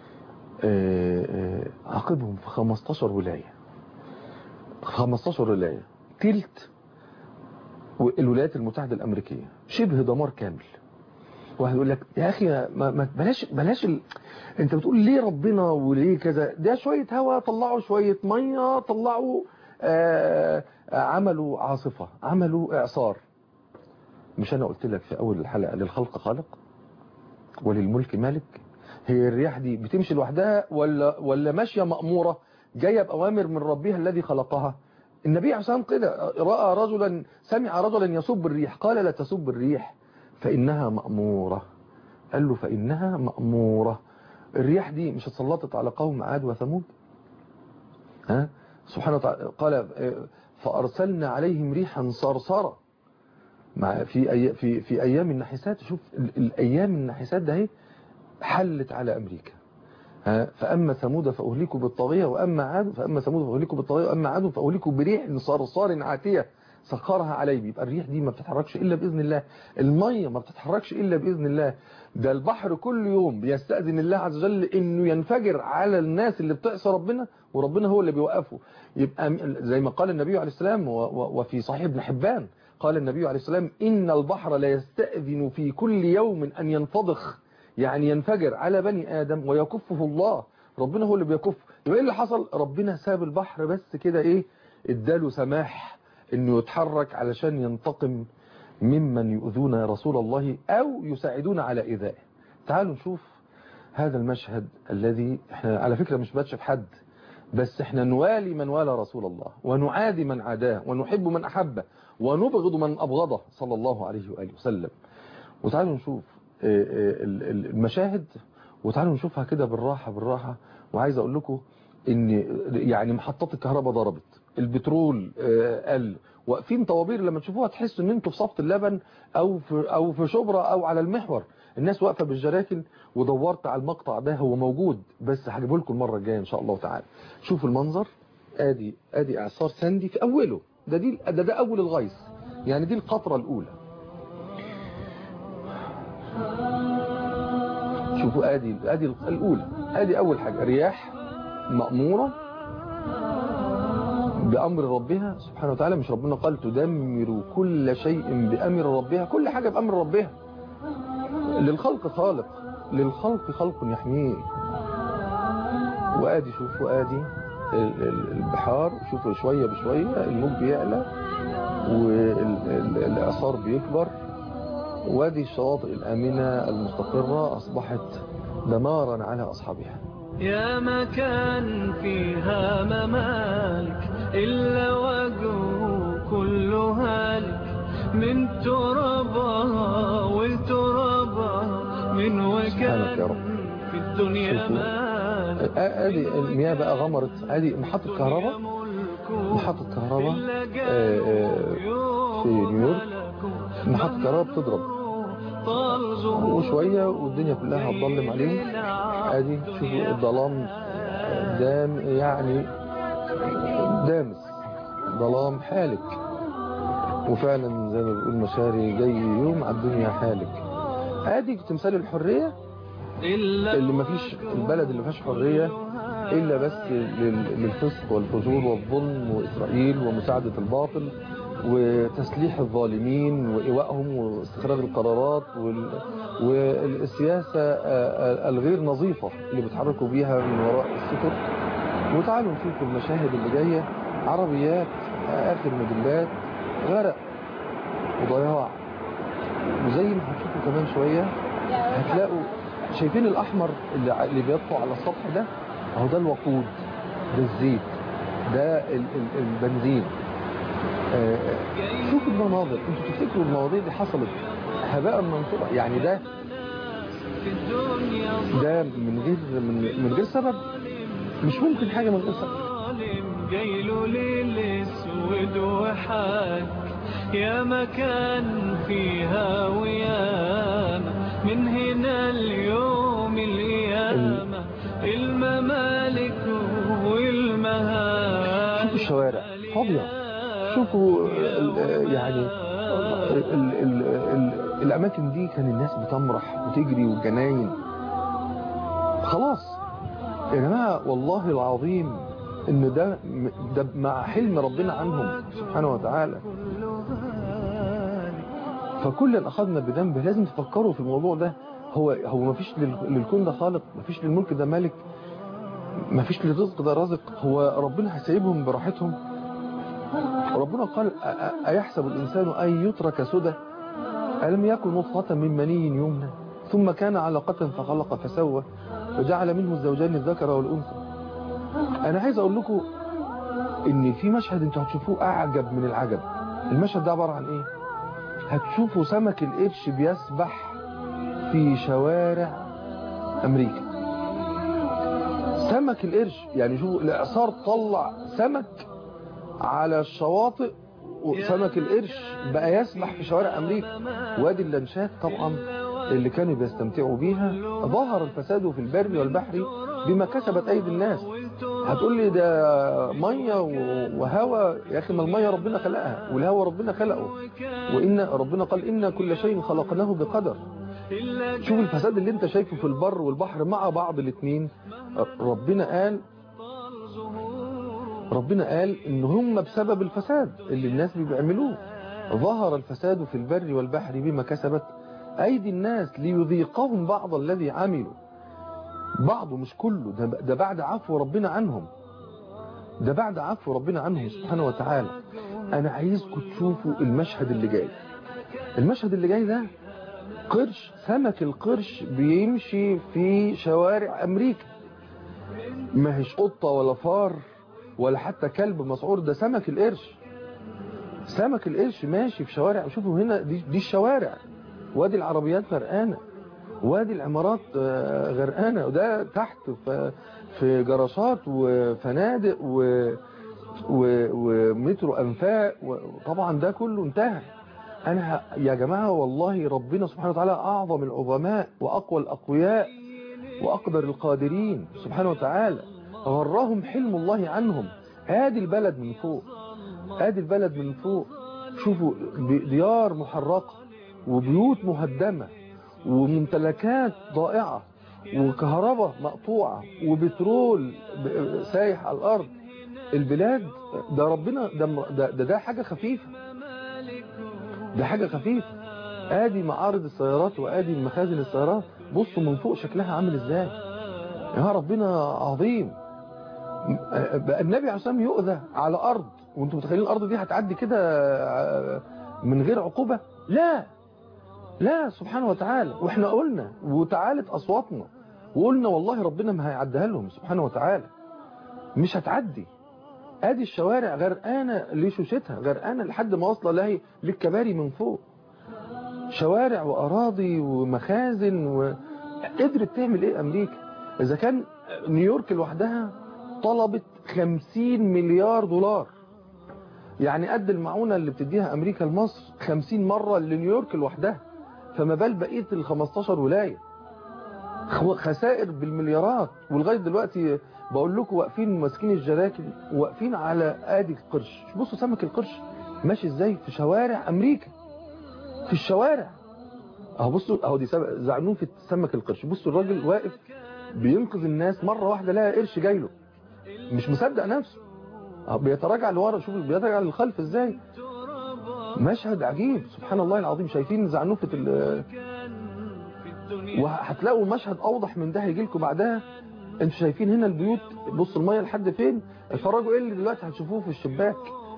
عاقبهم في 15 ولاية 15 ولاية تلت الولايات المتحدة الأمريكية شبه دمار كامل واحد يقول لك يا أخي ما ما بلاش بلاش ال... أنت بتقول ليه ربنا وليه كذا ده شوية هوا طلعوا شوية مية طلعوا آه عملوا عاصفة عملوا إعصار مش أنا قلت لك في أول الحلقة للخلق خالق وللملك مالك هي الرياح دي بتمشي لوحدها ولا ولا ماشيه مأمورة جايه بأوامر من ربها الذي خلقها النبي عليه الصلاه والسلام كده راى رجلا سمع رجلا يسب الريح قال لا تسب الريح فإنها مأمورة قال له فإنها مأمورة الرياح دي مش اتسلطت على قوم عاد وثمود ها سبحانه وتعالى قال فأرسلنا عليهم ريحا صرصرة مع في أي في في أيام النحسات شوف الأيام النحسات ده اهي حلت على أمريكا فأما ثمود فأهلكوا بالطاغية وأما عاد فأما ثمود فأهلكوا بالطاغية وأما عاد فأهلكوا بريح صرصار عاتية سخرها عليه يبقى الريح دي ما بتتحركش إلا بإذن الله المية ما بتتحركش إلا بإذن الله ده البحر كل يوم بيستأذن الله عز وجل إنه ينفجر على الناس اللي بتعصى ربنا وربنا هو اللي بيوقفه يبقى زي ما قال النبي عليه السلام وفي صحيح ابن حبان قال النبي عليه السلام إن البحر لا يستأذن في كل يوم أن ينفضخ يعني ينفجر على بني آدم ويكفه الله ربنا هو اللي بيكف يبقى ايه اللي حصل ربنا ساب البحر بس كده ايه اداله سماح انه يتحرك علشان ينتقم ممن يؤذون رسول الله او يساعدون على ايذائه تعالوا نشوف هذا المشهد الذي احنا على فكرة مش بتشف حد بس احنا نوالي من والى رسول الله ونعادي من عاداه ونحب من أحبه ونبغض من أبغضه صلى الله عليه وآله وسلم وتعالوا نشوف آه، آه، ال- ال- المشاهد وتعالوا نشوفها كده بالراحة بالراحة وعايز أقول لكم إن يعني محطات الكهرباء ضربت البترول آه، قل واقفين طوابير لما تشوفوها تحسوا ان انتوا في صفة اللبن او في او في شبرا او على المحور الناس واقفه بالجراكن ودورت على المقطع ده هو موجود بس هجيبه لكم المره الجايه ان شاء الله تعالى شوفوا المنظر ادي ادي اعصار ساندي في اوله ده دي ده, ده اول الغيث يعني دي القطره الاولى شوفوا ادي ادي الاولى ادي اول حاجه رياح مأموره بأمر ربها سبحانه وتعالى مش ربنا قال تدمر كل شيء بأمر ربها كل حاجة بأمر ربها للخلق خالق للخلق خلق يحميه وادي شوفوا ادي ال- ال- البحار شوفوا شوية بشوية الموج بيعلى والإعصار بيكبر وادي الشواطئ الآمنة المستقرة أصبحت دمارا على أصحابها يا مكان فيها ممالك إلا وجهه كل هالك من ترابها والترابها من سبحانك يا رب. وكان في الدنيا شوفوا. مالك ادي المياه بقى غمرت ادي محطة كهرباء محطة كهرباء آه، آه، في نيويورك محطة كهرباء بتضرب وشوية والدنيا كلها هتضلم عليهم ادي شوفوا الظلام دام يعني دامس ظلام حالك وفعلا زي ما بيقول مشاري جاي يوم على الدنيا حالك ادي تمثال الحرية اللي ما فيش البلد اللي ما فيهاش حرية إلا بس لل- للفسق والفجور والظلم وإسرائيل ومساعدة الباطل وتسليح الظالمين وإيوائهم واستخراج القرارات وال... والسياسة آه، آه، الغير نظيفة اللي بيتحركوا بيها من وراء الستر وتعالوا نشوف المشاهد اللي جاية عربيات آه، آخر موديلات غرق وضياع وزي ما هتشوفوا كمان شوية هتلاقوا شايفين الأحمر اللي ع- اللي بيطفو على السطح ده اهو ده الوقود ده الزيت ده ال ال البنزين آه، آه، شوفوا المناظر انتوا تفتكروا المواضيع دي حصلت هباء منصورا يعني ده ده من غير من, من غير سبب مش ممكن حاجة من غير سبب ظالم جايله ليل اسود وحاك يا مكان فيها وياما من هنا اليوم القيامة الممالك والمهام شوفوا الشوارع فاضية شوفوا ال- يعني ال ال ال الأماكن دي كان الناس بتمرح وتجري والجناين خلاص يا جماعة والله العظيم إن ده ده مع حلم ربنا عنهم سبحانه وتعالى فكلا أخذنا بذنبه لازم تفكروا في الموضوع ده هو هو ما فيش للكون ده خالق ما فيش للملك ده مالك ما فيش للرزق ده رازق هو ربنا هيسيبهم براحتهم ربنا قال أ- أ- أيحسب الإنسان أن يترك سدى ألم يكن نطفة من مني يمنى ثم كان علقة فخلق فسوى وجعل منه الزوجين الذكر والأنثى أنا عايز أقول لكم إن في مشهد أنتوا هتشوفوه أعجب من العجب المشهد ده عبارة عن إيه هتشوفوا سمك القرش بيسبح في شوارع أمريكا سمك القرش يعني شوفوا الإعصار طلع سمك على الشواطئ وسمك القرش بقى يسبح في شوارع أمريكا وادي اللانشات طبعا اللي كانوا بيستمتعوا بيها ظهر الفساد في البر والبحر بما كسبت أيدي الناس هتقول لي ده مية وهواء يا أخي ما المية ربنا خلقها والهواء ربنا خلقه وإن ربنا قال إن كل شيء خلقناه بقدر شوف الفساد اللي انت شايفه في البر والبحر مع بعض الاثنين ربنا قال ربنا قال ان هم بسبب الفساد اللي الناس بيعملوه ظهر الفساد في البر والبحر بما كسبت ايدي الناس ليذيقهم بعض الذي عملوا بعضه مش كله ده, ده بعد عفو ربنا عنهم ده بعد عفو ربنا عنهم سبحانه وتعالى انا عايزكم تشوفوا المشهد اللي جاي المشهد اللي جاي ده قرش سمك القرش بيمشي في شوارع امريكا ما هيش قطة ولا فار ولا حتى كلب مسعور ده سمك القرش سمك القرش ماشي في شوارع شوفوا هنا دي, دي الشوارع وادي العربيات غرقانة وادي العمارات آه، غرقانة وده تحت ف- في جراشات وفنادق و و- ومترو انفاق وطبعا ده كله انتهى انا ه- يا جماعة والله ربنا سبحانه وتعالى اعظم العظماء واقوى الاقوياء واقدر القادرين سبحانه وتعالى غرهم حلم الله عنهم ادي البلد من فوق ادي البلد من فوق شوفوا ب- ديار محرقة وبيوت مهدمة وممتلكات ضائعة وكهرباء مقطوعة وبترول ب- سايح على الارض البلاد ده ربنا ده ده, ده, ده حاجة خفيفة ده حاجة خفيفة ادي معارض السيارات وادي مخازن السيارات بصوا من فوق شكلها عامل ازاي يا ربنا عظيم بقى النبي عليه الصلاه والسلام يؤذى على ارض وانتم متخيلين الارض دي هتعدي كده من غير عقوبة لا لا سبحانه وتعالى واحنا قلنا وتعالت اصواتنا وقلنا والله ربنا ما هيعديها لهم سبحانه وتعالى مش هتعدي ادي الشوارع غرقانه لشوشتها غرقانه لحد ما واصله لهي للكباري من فوق شوارع واراضي ومخازن و... قدرت تعمل ايه امريكا اذا كان نيويورك لوحدها طلبت 50 مليار دولار يعني قد المعونة اللي بتديها امريكا لمصر 50 مرة لنيويورك لوحدها فما بال بقية ال 15 ولاية خسائر بالمليارات ولغاية دلوقتي بقول لكم واقفين ماسكين الجراكن واقفين على ادي القرش بصوا سمك القرش ماشي ازاي في شوارع امريكا في الشوارع اهو بصوا اهو دي زعنوفة سمك القرش بصوا الراجل واقف بينقذ الناس مرة واحدة لقى قرش جاي له مش مصدق نفسه اهو بيتراجع لورا شوف بيتراجع للخلف ازاي مشهد عجيب سبحان الله العظيم شايفين زعنوفة ال وهتلاقوا مشهد اوضح من ده هيجي لكم بعدها انتوا شايفين هنا البيوت بص المية لحد فين اتفرجوا ايه اللي دلوقتي هتشوفوه في الشباك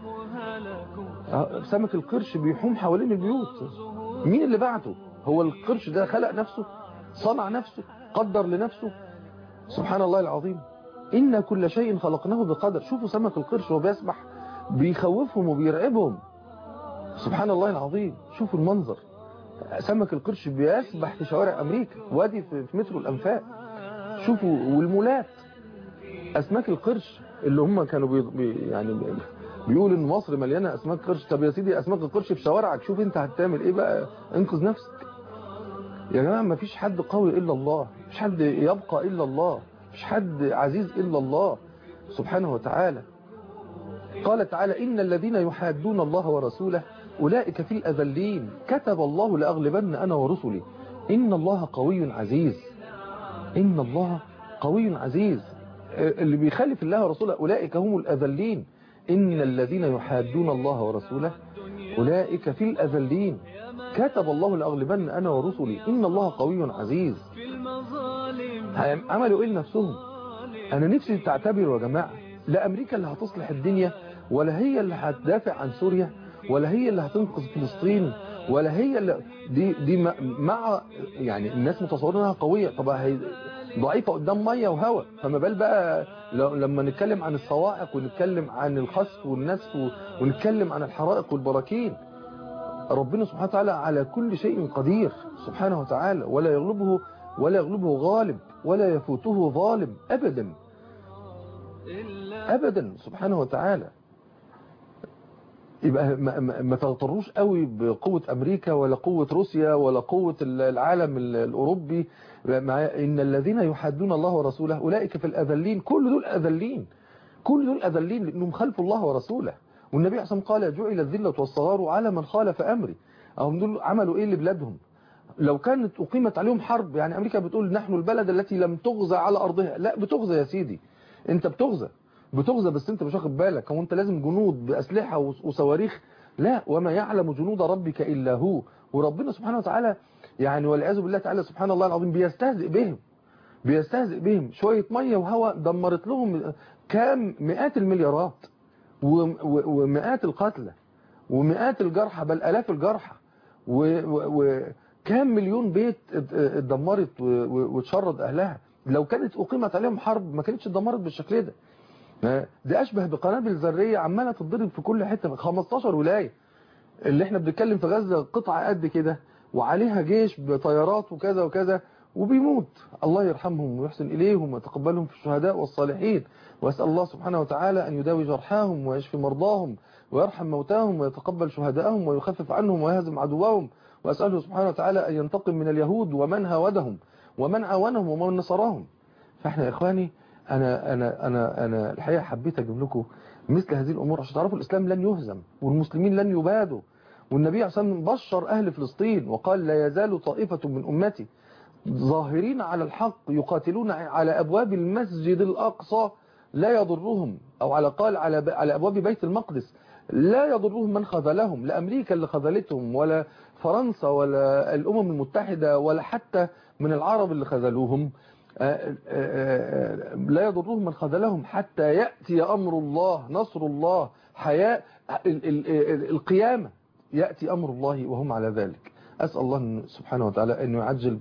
سمك القرش بيحوم حوالين البيوت مين اللي بعته هو القرش ده خلق نفسه صنع نفسه قدر لنفسه سبحان الله العظيم إن كل شيء خلقناه بقدر شوفوا سمك القرش وهو بيسبح بيخوفهم وبيرعبهم سبحان الله العظيم شوفوا المنظر سمك القرش بيسبح في شوارع أمريكا وادي في مترو الأنفاق شوفوا والمولات أسماك القرش اللي هم كانوا بي يعني بيقول ان مصر مليانه اسماك قرش طب يا سيدي اسماك القرش في شوارعك شوف انت هتعمل ايه بقى انقذ نفسك يا جماعه ما فيش حد قوي الا الله مفيش حد يبقى الا الله مفيش حد عزيز الا الله سبحانه وتعالى قال تعالى ان الذين يحادون الله ورسوله اولئك في الاذلين كتب الله لاغلبن انا ورسلي ان الله قوي عزيز ان الله قوي عزيز اللي بيخالف الله ورسوله اولئك هم الاذلين إن الذين يحادون الله ورسوله أولئك في الأذلين كتب الله لأغلبن أنا ورسلي إن الله قوي عزيز عملوا إيه لنفسهم أنا نفسي تعتبروا يا جماعة لا أمريكا اللي هتصلح الدنيا ولا هي اللي هتدافع عن سوريا ولا هي اللي هتنقذ فلسطين ولا هي اللي دي دي مع يعني الناس متصورين انها قويه طب هي ضعيفة قدام مية وهواء فما بال بقى لما نتكلم عن الصواعق ونتكلم عن الخسف والنسف ونتكلم عن الحرائق والبراكين ربنا سبحانه وتعالى على كل شيء قدير سبحانه وتعالى ولا يغلبه ولا يغلبه غالب ولا يفوته ظالم أبدا أبدا سبحانه وتعالى يبقى ما, ما تغتروش قوي بقوة أمريكا ولا قوة روسيا ولا قوة العالم الأوروبي إن الذين يحادون الله ورسوله أولئك في الأذلين كل دول أذلين كل دول أذلين لأنهم خلفوا الله ورسوله والنبي عليه قال جعل الذلة والصغار على من خالف أمري هم دول عملوا إيه لبلادهم لو كانت أقيمت عليهم حرب يعني أمريكا بتقول نحن البلد التي لم تغزى على أرضها لا بتغزى يا سيدي أنت بتغزى بتغزى بس أنت مش واخد بالك هو أنت لازم جنود بأسلحة وصواريخ لا وما يعلم جنود ربك إلا هو وربنا سبحانه وتعالى يعني والعياذ بالله تعالى سبحان الله العظيم بيستهزئ بهم بيستهزئ بهم شوية مية وهواء دمرت لهم كام مئات المليارات ومئات القتلى ومئات الجرحى بل الاف الجرحى وكام مليون بيت اتدمرت واتشرد اهلها لو كانت أقيمت عليهم حرب ما كانتش اتدمرت بالشكل ده ده أشبه بقنابل ذرية عمالة تتضرب في كل حتة 15 ولاية اللي احنا بنتكلم في غزة قطعة قد كده وعليها جيش بطيارات وكذا وكذا وبيموت الله يرحمهم ويحسن إليهم ويتقبلهم في الشهداء والصالحين وأسأل الله سبحانه وتعالى أن يداوي جرحاهم ويشفي مرضاهم ويرحم موتاهم ويتقبل شهداءهم ويخفف عنهم ويهزم عدوهم وأسأله سبحانه وتعالى أن ينتقم من اليهود ومن هاودهم ومن عاونهم ومن نصرهم فاحنا يا إخواني أنا, أنا, أنا, أنا الحقيقة حبيت أجيب لكم مثل هذه الأمور عشان تعرفوا الإسلام لن يهزم والمسلمين لن يبادوا والنبي عليه الصلاة والسلام بشر أهل فلسطين وقال لا يزال طائفة من أمتي ظاهرين على الحق يقاتلون على أبواب المسجد الأقصى لا يضرهم أو على قال على على أبواب بيت المقدس لا يضرهم من خذلهم لا أمريكا اللي خذلتهم ولا فرنسا ولا الأمم المتحدة ولا حتى من العرب اللي خذلوهم لا يضرهم من خذلهم حتى يأتي أمر الله نصر الله حياة القيامة يأتي أمر الله وهم على ذلك أسأل الله سبحانه وتعالى أن يعجل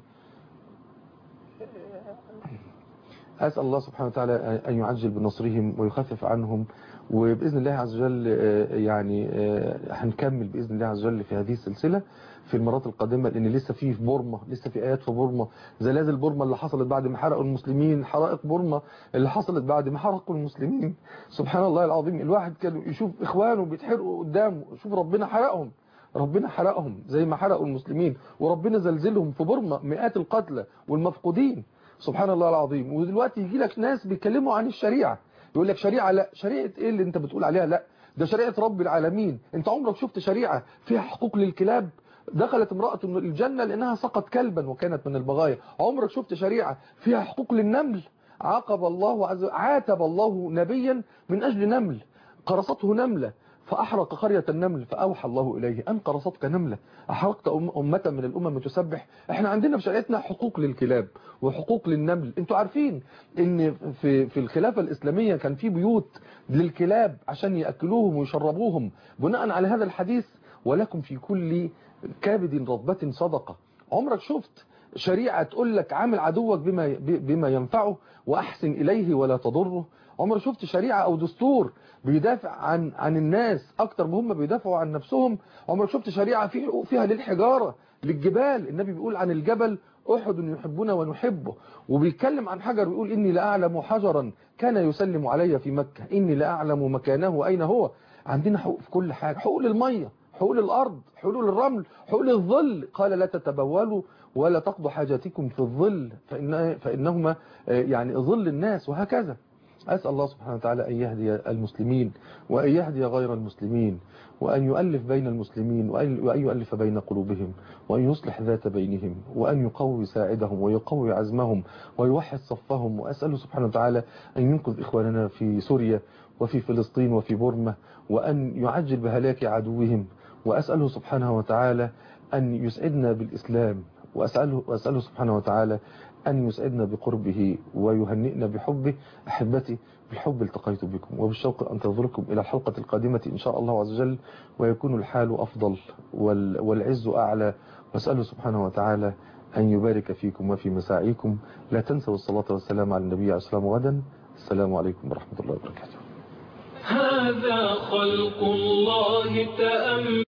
أسأل الله سبحانه وتعالى أن يعجل بنصرهم ويخفف عنهم وبإذن الله عز وجل يعني هنكمل بإذن الله عز وجل في هذه السلسلة في المرات القادمة لأن لسه في في بورما لسه في آيات في بورما زلازل بورما اللي حصلت بعد ما حرقوا المسلمين حرائق بورما اللي حصلت بعد ما حرقوا المسلمين سبحان الله العظيم الواحد كان يشوف إخوانه بيتحرقوا قدامه شوف ربنا حرقهم ربنا حرقهم زي ما حرقوا المسلمين وربنا زلزلهم في بورما مئات القتلى والمفقودين سبحان الله العظيم ودلوقتي يجي لك ناس بيتكلموا عن الشريعة يقول لك شريعة لا شريعة ايه اللي انت بتقول عليها لا ده شريعة رب العالمين انت عمرك شفت شريعة فيها حقوق للكلاب دخلت امرأة الجنة لأنها سقط كلبا وكانت من البغايا عمرك شفت شريعة فيها حقوق للنمل عاقب الله عز عاتب الله نبيا من أجل نمل قرصته نملة فأحرق قرية النمل فأوحى الله إليه أن قرصتك نملة أحرقت أمة من الأمم تسبح احنا عندنا في شريعتنا حقوق للكلاب وحقوق للنمل انتوا عارفين ان في, في الخلافة الإسلامية كان في بيوت للكلاب عشان يأكلوهم ويشربوهم بناء على هذا الحديث ولكم في كل كبد رطبة صدقة عمرك شفت شريعة تقول لك عامل عدوك بما, بما ينفعه وأحسن إليه ولا تضره عمر شفت شريعة أو دستور بيدافع عن عن الناس أكتر ما هم بيدافعوا عن نفسهم عمر شفت شريعة فيه فيها للحجارة للجبال النبي بيقول عن الجبل أحد يحبنا ونحبه وبيتكلم عن حجر ويقول إني لأعلم حجرا كان يسلم علي في مكة إني لأعلم مكانه أين هو عندنا حقوق في كل حاجة حقوق للمية حقوق للأرض حقوق للرمل حقوق للظل قال لا تتبولوا ولا تقضوا حاجاتكم في الظل فإن فإنهما يعني ظل الناس وهكذا أسأل الله سبحانه وتعالى أن يهدي المسلمين وأن يهدي غير المسلمين وأن يؤلف بين المسلمين وأن يؤلف بين قلوبهم وأن يصلح ذات بينهم وأن يقوي ساعدهم ويقوي عزمهم ويوحد صفهم وأسأله سبحانه وتعالى أن ينقذ إخواننا في سوريا وفي فلسطين وفي بورما وأن يعجل بهلاك عدوهم وأسأله سبحانه وتعالى أن يسعدنا بالإسلام وأسأله, وأسأله سبحانه وتعالى أن يسعدنا بقربه ويهنئنا بحبه أحبتي بالحب التقيت بكم وبالشوق أنتظركم إلى الحلقة القادمة إن شاء الله عز وجل ويكون الحال أفضل والعز أعلى وأسأله سبحانه وتعالى أن يبارك فيكم وفي مساعيكم لا تنسوا الصلاة والسلام على النبي عليه السلام غدا السلام عليكم ورحمة الله وبركاته هذا خلق الله تأمل